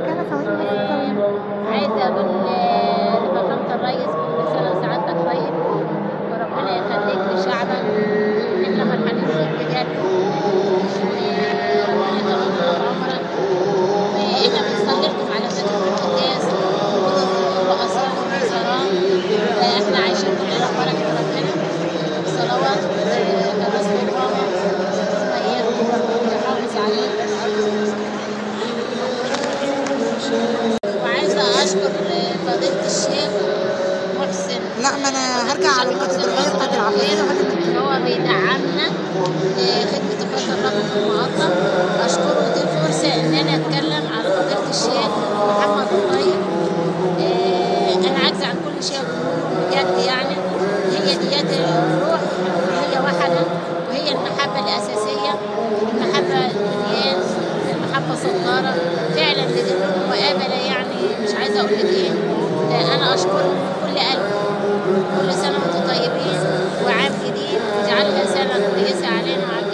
مكانها ثواني بس ثواني عايزه اقول لفخامه الرئيس كل سنه وسعادتك طيب وربنا يخليك لشعبك احنا فرحانين بيك بجد وربنا يطول في عمرك واحنا بنصلي لكم على فكره في القداس الرؤساء والوزراء احنا عايشين كلنا في بركه ربنا بصلوات الرسول بابا ربنا يحافظ عليك وعايزه اشكر فضيله الشيخ محسن لا ما انا هرجع على الكاتدرائيه بتاعت العباسيه ان هو بيدعمنا لخدمه اخوات الرب في المقاطعه اشكره دي فرصه ان انا اتكلم على فضيله الشيخ محمد الطيب آه، انا عاجزه عن كل شيء بجد يعني هي ديات الروح هي واحده وهي المحبه الاساسيه المحبه للديان المحبه صداره فعلا بدون مقابله يعني مش عايزه اقول لك ايه آه، انا اشكركم من كل قلبي كل سنه وانتم طيبين وعام جديد اجعلها سنه كويسه علينا وعلى